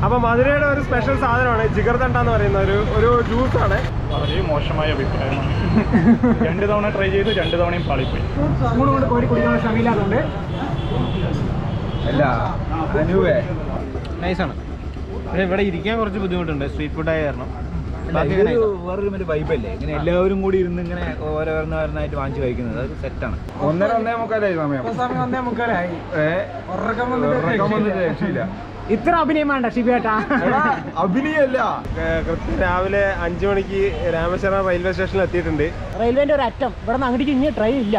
അപ്പൊ മധുരയുടെ ഒരു സ്പെഷ്യൽ സാധനമാണ് ജിഗർദണ്ട എന്ന് പറയുന്ന ഒരു ഒരു ജ്യൂസാണ് വളരെ മോശമായ അഭിപ്രായമാണ് രണ്ട് തവണ ട്രൈ ചെയ്തു രണ്ട് തവണയും പാളിപ്പോയി സ്പൂൺ കൊണ്ട് കോരി കുടിക്കാനുള്ള ക്ഷമയില്ലാത്തതുകൊണ്ട് അല്ല അനുവേ നൈസാണ് പക്ഷെ ഇവിടെ ഇരിക്കാൻ കുറച്ച് ബുദ്ധിമുട്ടുണ്ട് സ്ട്രീറ്റ് ഫുഡ് ആയ കാരണം ഇതൊരു വേറൊരു മറ്റേ വൈബല്ലേ ഇങ്ങനെ എല്ലാവരും കൂടി ഇരുന്ന് ഇങ്ങനെ ഓരോന്നോരോന്നായിട്ട് വാങ്ങിച്ച് കഴിക്കുന്നത് അതൊരു സെറ്റാണ് ഒന്നര ഒന്നേ മുക്കാലായി സമയം സമയം ഒന്നേ മുക്കാലായി ഏ, ഉറക്കം ഉറക്കം വന്നിട്ട് വന്നിട്ട് രക്ഷയില്ല ഇത്ര അഭിനയം വേണ്ട ഷിബേട്ടാ എടാ, അഭിനയല്ല കൃത്യം രാവിലെ അഞ്ചു മണിക്ക് രാമേശ്വരം റെയിൽവേ സ്റ്റേഷനിൽ എത്തിയിട്ടുണ്ട് റെയിൽവേന്റെ ഒരു അറ്റം ഇവിടെ നിന്ന് അങ്ങോട്ടേക്ക് ഇനി ട്രെയിൻ ഇല്ല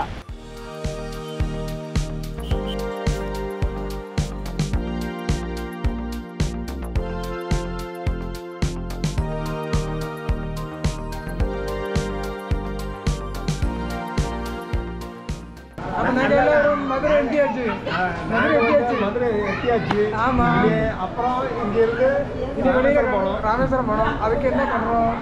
ஆமா. അപ്പുറം ഇന്ത്യയിലേക്ക് ராமேஸ்வரம் போனோம் அதுக்கு என்ன பண்றோம்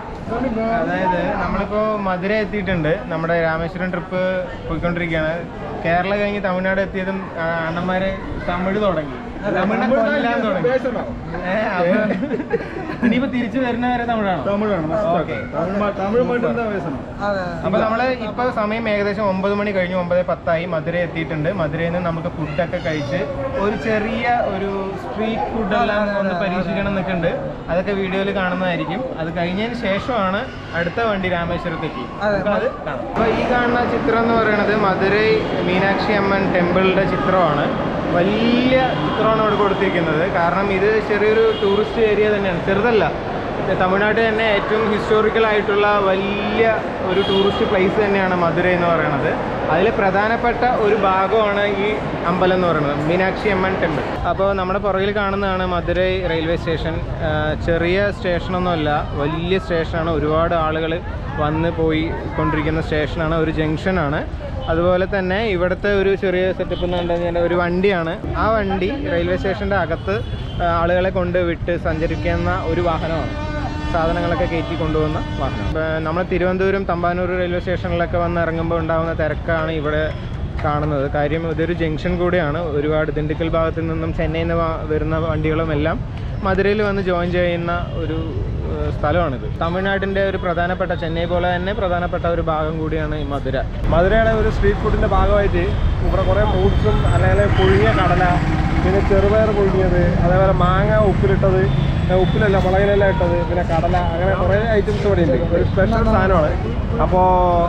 അതായത് നമ്മളിപ്പോ മധുര എത്തിയിട്ടുണ്ട് നമ്മുടെ രാമേശ്വരം ട്രിപ്പ് പോയിക്കൊണ്ടിരിക്കുകയാണ് കേരള കഴിഞ്ഞ് തമിഴ്നാട് എത്തിയതും ആ, അണ്ണന്മാര് തമിഴ് തുടങ്ങി തമിഴിനെ കൊല്ലാൻ തുടങ്ങി ഏ, അപ്പൊ ഇനിയിപ്പോ തിരിച്ചു വരുന്നവരെ തമിഴാണോ തമിഴാണ് ഓക്കെ തമിഴ് മട്ടും വേസനം അപ്പൊ നമ്മള് ഇപ്പൊ സമയം ഏകദേശം ഒമ്പത് മണി കഴിഞ്ഞു ഒമ്പത് പത്തായി മധുര എത്തിയിട്ടുണ്ട് മധുരയിൽ നിന്ന് നമുക്ക് ഫുഡൊക്കെ കഴിച്ച് ഒരു ചെറിയ ഒരു സ്ട്രീറ്റ് ഫുഡെല്ലാം ഒന്ന് പരീക്ഷിക്കണം എന്നൊക്കെ ഉണ്ട് അതൊക്കെ വീഡിയോയിൽ കാണുന്നതായിരിക്കും അത് കഴിഞ്ഞതിന് ശേഷമാണ് അടുത്ത വണ്ടി രാമേശ്വരത്തേക്ക് നമുക്ക് അത് കാണാം അപ്പൊ ഈ കാണുന്ന ചിത്രം എന്ന് പറയുന്നത് മധുരൈ മീനാക്ഷി അമ്മൻ ടെമ്പിളിന്റെ ചിത്രമാണ് വലിയ ചിത്രമാണ് ഇവിടെ കൊടുത്തിരിക്കുന്നത് കാരണം ഇത് ചെറിയൊരു ടൂറിസ്റ്റ് ഏരിയ തന്നെയാണ് ചെറുതല്ല തമിഴ്നാട്ടിൽ തന്നെ ഏറ്റവും ഹിസ്റ്റോറിക്കൽ ആയിട്ടുള്ള വലിയ ഒരു ടൂറിസ്റ്റ് പ്ലേസ് തന്നെയാണ് മധുര എന്ന് പറയുന്നത് അതിൽ പ്രധാനപ്പെട്ട ഒരു ഭാഗമാണ് ഈ അമ്പലം എന്ന് പറയുന്നത് മീനാക്ഷി അമ്മൻ ടെമ്പിൾ അപ്പോൾ നമ്മുടെ പുറകിൽ കാണുന്നതാണ് മധുരൈ റെയിൽവേ സ്റ്റേഷൻ ആ, ചെറിയ സ്റ്റേഷനൊന്നുമല്ല വലിയ സ്റ്റേഷനാണ് ഒരുപാട് ആളുകൾ വന്ന് പോയി കൊണ്ടിരിക്കുന്ന സ്റ്റേഷനാണ് ഒരു ജംഗ്ഷനാണ് അതുപോലെ തന്നെ ഇവിടുത്തെ ഒരു ചെറിയ സെറ്റപ്പ് എന്ന് പറഞ്ഞു കഴിഞ്ഞാൽ ഒരു വണ്ടിയാണ് ആ വണ്ടി റെയിൽവേ സ്റ്റേഷൻ്റെ അകത്ത് ആ, ആളുകളെ കൊണ്ട് വിട്ട് സഞ്ചരിക്കുന്ന ഒരു വാഹനമാണ് സാധനങ്ങളൊക്കെ കയറ്റി കൊണ്ടുപോകുന്ന വാഹനം നമ്മൾ തിരുവനന്തപുരം തമ്പാനൂർ റെയിൽവേ സ്റ്റേഷനിലൊക്കെ വന്ന് ഇറങ്ങുമ്പോൾ ഉണ്ടാകുന്ന തിരക്കാണ് ഇവിടെ കാണുന്നത് കാര്യം ഇതൊരു ജംഗ്ഷൻ കൂടിയാണ് ഒരുപാട് ദിണ്ടുക്കൽ ഭാഗത്തു നിന്നും ചെന്നൈയിൽ നിന്ന് വാ- വരുന്ന വണ്ടികളും എല്ലാം മധുരയിൽ വന്ന് ജോയിൻ ചെയ്യുന്ന ഒരു ഏഹ്, സ്ഥലമാണിത് തമിഴ്നാടിൻ്റെ ഒരു പ്രധാനപ്പെട്ട ചെന്നൈ പോലെ തന്നെ പ്രധാനപ്പെട്ട ഒരു ഭാഗം കൂടിയാണ് ഈ മധുര മധുരയുടെ ഒരു സ്ട്രീറ്റ് ഫുഡിൻ്റെ ഭാഗമായിട്ട് ഇവിടെ കുറേ ഫ്രൂട്ട്സും അല്ലെങ്കിൽ പുഴുങ്ങിയ കടല പിന്നെ ചെറുപയർ പുഴുങ്ങിയത് അതേപോലെ മാങ്ങ ഉപ്പിലിട്ടത് ഏ, ഉപ്പിലല്ല മുളകിലല്ല ഇട്ടത് പിന്നെ കടല അങ്ങനെ കുറേ ഐറ്റംസ് ഇവിടെ ഉണ്ട് ഒരു സ്പെഷ്യൽ സാധനമാണ് അപ്പോൾ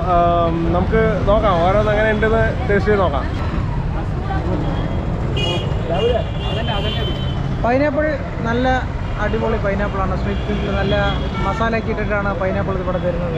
നമുക്ക് നോക്കാം ഓരോന്ന് എങ്ങനെ ഉണ്ടെന്ന് ടേസ്റ്റ് ചെയ്ത് നോക്കാം പൈനാപ്പിൾ നല്ല അടിപൊളി പൈനാപ്പിളാണ് സ്ട്രീറ്റ് ഫുഡിൽ നല്ല മസാല ഒക്കെ ഇട്ടിട്ടാണ് പൈനാപ്പിൾ ഇവിടെ തരുന്നത്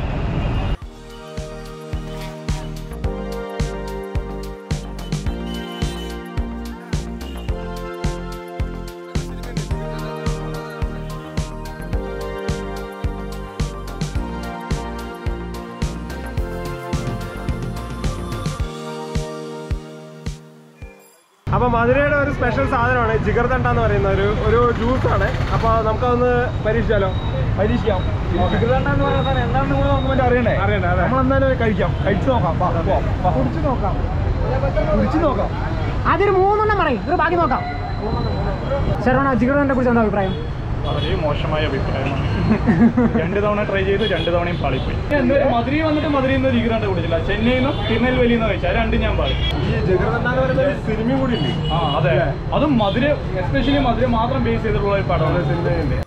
അപ്പോൾ മധുരയുടെ ഒരു സ്പെഷ്യൽ സാധനമാണ് ജിഗർദണ്ട എന്ന് പറയുന്ന ഒരു ഒരു ജ്യൂസാണ് അപ്പോൾ നമുക്കതൊന്ന് പരീക്ഷിച്ചാലോ പരീക്ഷിക്കാം ചിത്രണ്ട എന്ന് പറയുന്ന സാധനം എന്താണെന്ന് കൂടെ നമുക്ക് വേണ്ടി അറിയണ്ടേ അറിയണ്ട അതെ നമ്മളെന്തായാലും കഴിക്കാം കഴിച്ചു നോക്കാം വാ, പോവാം, വാ. കുടിച്ചു നോക്കാം കുടിച്ചു നോക്കാം അതൊരു മൂന്നെണ്ണം പറയും ഇത് ബാക്കി നോക്കാം ശരവണ ജിഗറിനെ കുറിച്ച് എന്താ അഭിപ്രായം വളരെ മോശമായ അഭിപ്രായമാണ് രണ്ട് തവണ ട്രൈ ചെയ്തു രണ്ട് തവണയും പാളിപ്പോയി എന്തായാലും മധുരയിൽ വന്നിട്ട് മധുരയിൽ നിന്ന് രീകരാണ്ട് കുടിച്ചില്ല ചെന്നൈയിൽ നിന്നും തിരുനെൽവേലിയിൽ നിന്ന് കഴിച്ചാൽ രണ്ടും ഞാൻ പാളി ഈ ജിഗർദണ്ട എന്ന് പറയുന്ന ഒരു സിനിമയും കൂടി ഉണ്ട് ആ അതെ അതും മധുര എസ്പെഷ്യലി മധുര മാത്രം ബേസ് ചെയ്തിട്ടുള്ള ഒരു പടമാണ് സിനിമയുണ്ട്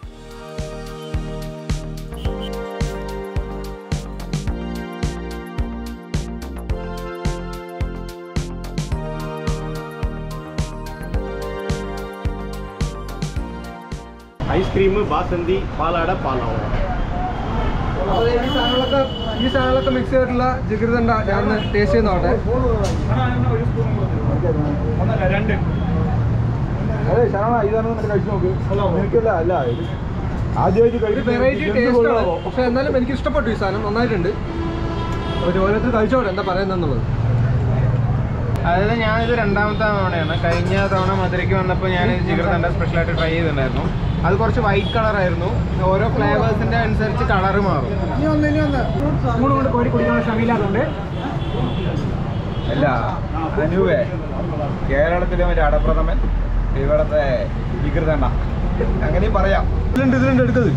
ഐസ്ക്രീം ബാസന്തി പാലാട പാലാവ ഈ സാധനങ്ങളൊക്കെ ഈ സാധനങ്ങളൊക്കെ മിക്സ് ചെയ്തിട്ടുള്ള ജിഗിർദണ്ട ഞാൻ ടേസ്റ്റ് ചെയ്ത് നോട്ടെ ഒന്നല്ല രണ്ട് അതെ ശരണ ഇതാണ് കഴിച്ചു നോക്ക് എനിക്കല്ല അല്ല ആദ്യമായിട്ട് ഒരു വെറൈറ്റി ടേസ്റ്റ് ആണ് പക്ഷെ എന്നാലും എനിക്ക് ഇഷ്ടപ്പെട്ടു ഈ സാധനം നന്നായിട്ടുണ്ട് ഒരു ഓരോരുത്തർ കഴിച്ചോട്ടെ എന്താ പറയുന്നത് അതായത് ഞാനിത് രണ്ടാമത്തെ തവണയാണ് കഴിഞ്ഞ തവണ മധുരയ്ക്ക് വന്നപ്പോൾ ഞാൻ ജിഗർദണ്ട സ്പെഷ്യലായിട്ട് ട്രൈ ചെയ്തിട്ടുണ്ടായിരുന്നു അത് കുറച്ച് വൈറ്റ് കളറായിരുന്നു ഓരോ ഫ്ലേവേഴ്സിന്റെ അനുസരിച്ച് കളറ് മാറും ഇനി ഒന്ന് ഇനി ഒന്ന് സ്പൂൺ കൊണ്ട് കോരി കുടിക്കാനുള്ള ക്ഷമയില്ലാത്തതുകൊണ്ട് അല്ല അനുവേ കേരളത്തിലെ മറ്റേ അടപ്രഥമൻ ഇവിടത്തെ വികൃതണ്ട അങ്ങനെയും പറയാം ഇതിലുണ്ട് ഇതിലുണ്ട് എടുത്തത്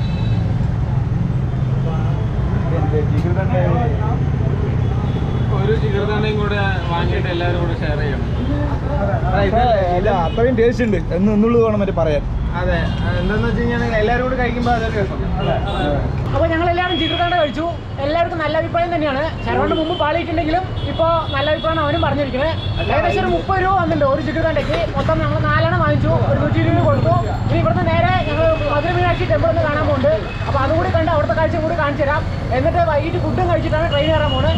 ഒരു ചിക്കർത്താണ്ടയും കൂടെ വാങ്ങിയിട്ട് എല്ലാവരും കൂടെ ഷെയർ ചെയ്യണം ഇല്ല അത്രയും ടേസ്റ്റ് ഉണ്ട് എന്ന് എന്നുള്ളത് വേണം മറ്റേ പറയാൻ അതെ എന്താന്ന് വെച്ച് കഴിഞ്ഞാൽ എല്ലാവരും കൂടെ കഴിക്കുമ്പോൾ അതൊരു രസം അപ്പോൾ ഞങ്ങൾ എല്ലാവരും ചിത്രത്താണ്ട് കഴിച്ചു എല്ലാവർക്കും നല്ല അഭിപ്രായം തന്നെയാണ് ശരവണ്ട് മുമ്പ് പാളിയിട്ടുണ്ടെങ്കിലും ഇപ്പോൾ നല്ല അഭിപ്രായം അവനും പറഞ്ഞിരിക്കുന്നത് ഏകദേശം ഒരു മുപ്പത് രൂപ വന്നിട്ടുണ്ട് ഒരു ചിത്രത്താണ്ടേക്ക് മൊത്തം ഞങ്ങൾ നാലെണ്ണം വാങ്ങിച്ചു ഒരു നൂറ്റി ഇരുപത് കൊടുത്തു ഇനി ഇവിടുന്ന് നേരെ ഞങ്ങൾ മധുര മീനാക്ഷി ടെമ്പിൾ ഒന്ന് കാണാൻ പോകുന്നുണ്ട് അപ്പോൾ അതും കൂടി കണ്ട് അവിടുത്തെ കാഴ്ച കൂടി കാണിച്ചു തരാം എന്നിട്ട് വൈകിട്ട് ഫുഡും കഴിച്ചിട്ടാണ് ട്രെയിൻ കയറാൻ പോകുന്നത്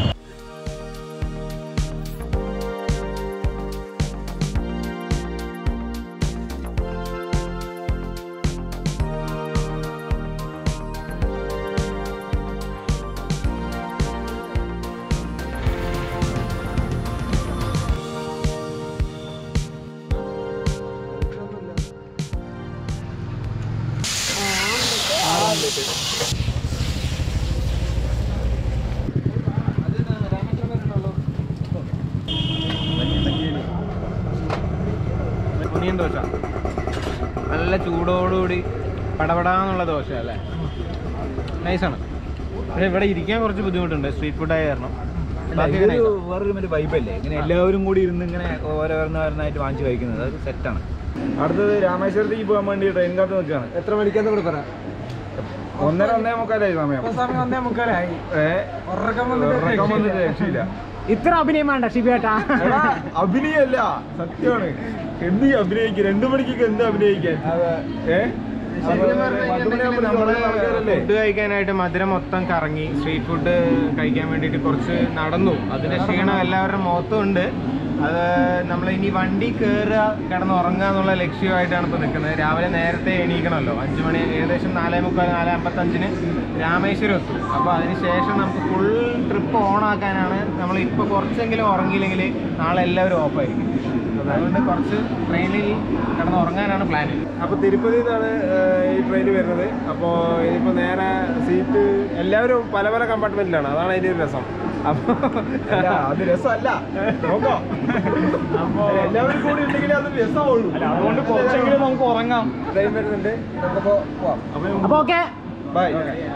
ഒനിയൻ ദോശ നല്ല ചൂടോടുകൂടി പടപടാന്നുള്ള ദോശ അല്ലേ നൈസാണ് പക്ഷേ ഇവിടെ ഇരിക്കാൻ കുറച്ച് ബുദ്ധിമുട്ടുണ്ട് സ്ട്രീറ്റ് ഫുഡ് ആയ കാരണം ബാക്കി ഇതൊരു nice ആ. വേറൊരു മറ്റേ വൈബല്ലേ ഇങ്ങനെ എല്ലാവരും കൂടി ഇരുന്ന് ഇങ്ങനെ ഓരോരോന്നായിട്ട് വാങ്ങിച്ച് കഴിക്കുന്നത് അതൊരു സെറ്റാണ് അടുത്തത് രാമേശ്വരത്തേക്ക് പോകാൻ വേണ്ടി ട്രെയിൻ കാത്ത് നിൽക്കുകയാണ് എത്ര മണിക്കാന്ന് കൂടെ പറ ഒന്നര ഒന്നേ മുക്കാലായി സമയം ഇപ്പൊ സമയം ഒന്നേ മുക്കാലായി ഏ ഉറക്കം ഉറക്കം വന്നിട്ട് വന്നിട്ട് രക്ഷയില്ല ഇത്ര അഭിനയം വേണ്ട ഷിബിയേട്ടാ എടാ, അഭിനയല്ല സത്യമാണ് എന്ത് അഭിനയിക്കാൻ രണ്ടു മണിക്കൊക്കെ എന്ത് അഭിനയിക്കാൻ ഏ ശരിക്കും പറഞ്ഞിട്ടുണ്ടെങ്കിൽ നമ്മള് ആൾക്കാരല്ലേ ഫുഡ് കഴിക്കാനായിട്ട് മധുരം മൊത്തം കറങ്ങി സ്ട്രീറ്റ് ഫുഡ് കഴിക്കാൻ വേണ്ടിയിട്ട് കുറച്ച് നടന്നു അതിന്റെ ക്ഷീണം എല്ലാവരുടെ മുഖത്തും ഉണ്ട് അത് നമ്മൾ ഇനി വണ്ടി കയറുക കിടന്ന് ഉറങ്ങുക എന്നുള്ള ലക്ഷ്യമായിട്ടാണ് ഇപ്പോൾ നിൽക്കുന്നത് രാവിലെ നേരത്തെ എണീക്കണമല്ലോ അഞ്ച് മണി ഏകദേശം നാലേ മുക്കാൽ നാല് അമ്പത്തഞ്ചിന് രാമേശ്വരം എത്തും അപ്പോൾ അതിന് ശേഷം നമുക്ക് ഫുൾ ട്രിപ്പ് ഓണാക്കാനാണ് നമ്മൾ ഇപ്പോൾ കുറച്ചെങ്കിലും ഉറങ്ങിയില്ലെങ്കിൽ നാളെ എല്ലാവരും ഓഫായിരിക്കും അതുകൊണ്ട് കുറച്ച് ട്രെയിനിൽ കിടന്ന് ഉറങ്ങാനാണ് പ്ലാൻ അപ്പോൾ തിരുപ്പതിയിൽ നിന്നാണ് ഈ ട്രെയിൻ വരുന്നത് അപ്പോൾ ഇനിയിപ്പോൾ നേരെ സീറ്റ് എല്ലാവരും പല പല കമ്പാർട്ട്മെന്റിലാണ് അതാണ് അതിൻ്റെ ഒരു രസം അപ്പോൾ അല്ല, അത് രസമല്ല നോക്കോ അപ്പോൾ എല്ലാവരും കൂടി ഉണ്ടെങ്കിൽ അത് രസമുള്ളൂ അല്ല അതുകൊണ്ട് കുറച്ചെങ്കിലും നമുക്ക് ഉറങ്ങാം ട്രെയിൻ വരുന്നുണ്ട് നമുക്കപ്പോൾ പോവാം അപ്പോൾ ഓക്കെ ബൈ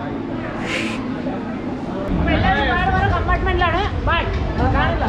എല്ലാവരും വേറെ വേറെ കമ്പാർട്ട്മെന്റിലാണ് ബൈ കാണില്ല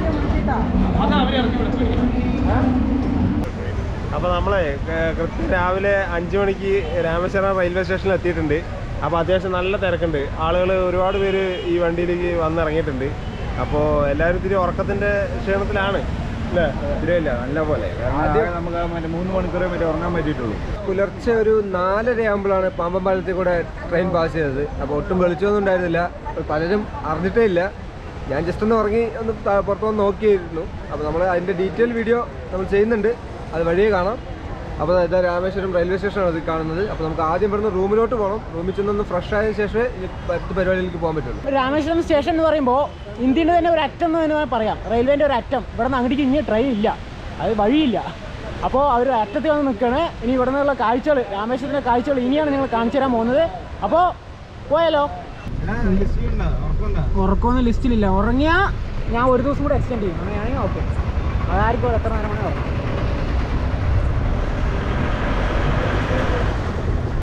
അപ്പോൾ നമ്മളെ ഏർ, കൃത്യം രാവിലെ അഞ്ച് മണിക്ക് രാമേശ്വരം റെയിൽവേ സ്റ്റേഷനിൽ എത്തിയിട്ടുണ്ട് അപ്പോൾ അത്യാവശ്യം നല്ല തിരക്കുണ്ട് ആളുകൾ ഒരുപാട് പേര് ഈ വണ്ടിയിലേക്ക് വന്നിറങ്ങിയിട്ടുണ്ട് അപ്പോൾ എല്ലാവരും ഇത്തിരി ഉറക്കത്തിൻ്റെ ക്ഷീണത്തിലാണ് അല്ലേ ഇല്ല നല്ല പോലെ കാരണം നമുക്ക് ആ മറ്റേ മൂന്ന് മണിക്കൂറേ മറ്റേ ഉറങ്ങാൻ പറ്റിയിട്ടുള്ളൂ പുലർച്ചെ ഒരു നാലര ആകുമ്പോഴാണ് പാമ്പൻ പാലത്തിൽ കൂടെ ട്രെയിൻ പാസ് ചെയ്തത് അപ്പോൾ ഒട്ടും വെളിച്ചമൊന്നും ഉണ്ടായിരുന്നില്ല പലരും അറിഞ്ഞിട്ടേ ഇല്ല ഞാൻ ജസ്റ്റ് ഒന്ന് ഉറങ്ങി ഒന്ന് ത- പുറത്ത് വന്ന് നോക്കിയിരുന്നു അപ്പോൾ നമ്മൾ അതിൻ്റെ ഡീറ്റെയിൽ വീഡിയോ നമ്മൾ ചെയ്യുന്നുണ്ട് അത് വഴിയേ കാണാം അപ്പോൾ ഇതാ രാമേശ്വരം റെയിൽവേ സ്റ്റേഷനാണ് ഇത് കാണുന്നത് അപ്പോൾ നമുക്ക് ആദ്യം ഇവിടുന്ന് റൂമിലോട്ട് പോകണം റൂമിൽ ചെന്നൊന്ന് ഫ്രഷ് ആയതിനു ശേഷമേ ഈ മറ്റ് പരിപാടിയിലേക്ക് പോകാൻ പറ്റുള്ളൂ രാമേശ്വരം സ്റ്റേഷൻ എന്ന് പറയുമ്പോൾ ഇന്ത്യൻ്റെ തന്നെ ഒരു അറ്റം എന്ന് തന്നെ പറയാം റെയിൽവേൻ്റെ ഒരു അറ്റം ഇവിടെ നിന്ന് അങ്ങോട്ടേക്ക് ഇനി ട്രെയിൻ ഇല്ല അത് വഴിയില്ല അപ്പോൾ അവർ അറ്റത്ത് വന്ന് നിൽക്കുകയാണ് ഇനി ഇവിടെ നിന്നുള്ള കാഴ്ചകൾ രാമേശ്വരത്തിൻ്റെ കാഴ്ചകൾ ഇനിയാണ് നിങ്ങൾ കാണിച്ചു തരാൻ പോകുന്നത് അപ്പോൾ പോയാലോ ഉറക്കമൊന്നും ലിസ്റ്റിലില്ല ഉറങ്ങിയാൽ ഞാൻ ഒരു ദിവസം കൂടെ എക്സ്റ്റെൻഡ് ചെയ്യും അങ്ങനെയാണെങ്കിൽ ഓക്കെ അതായിരിക്കും എത്ര നേരം വേണേ ഉറങ്ങും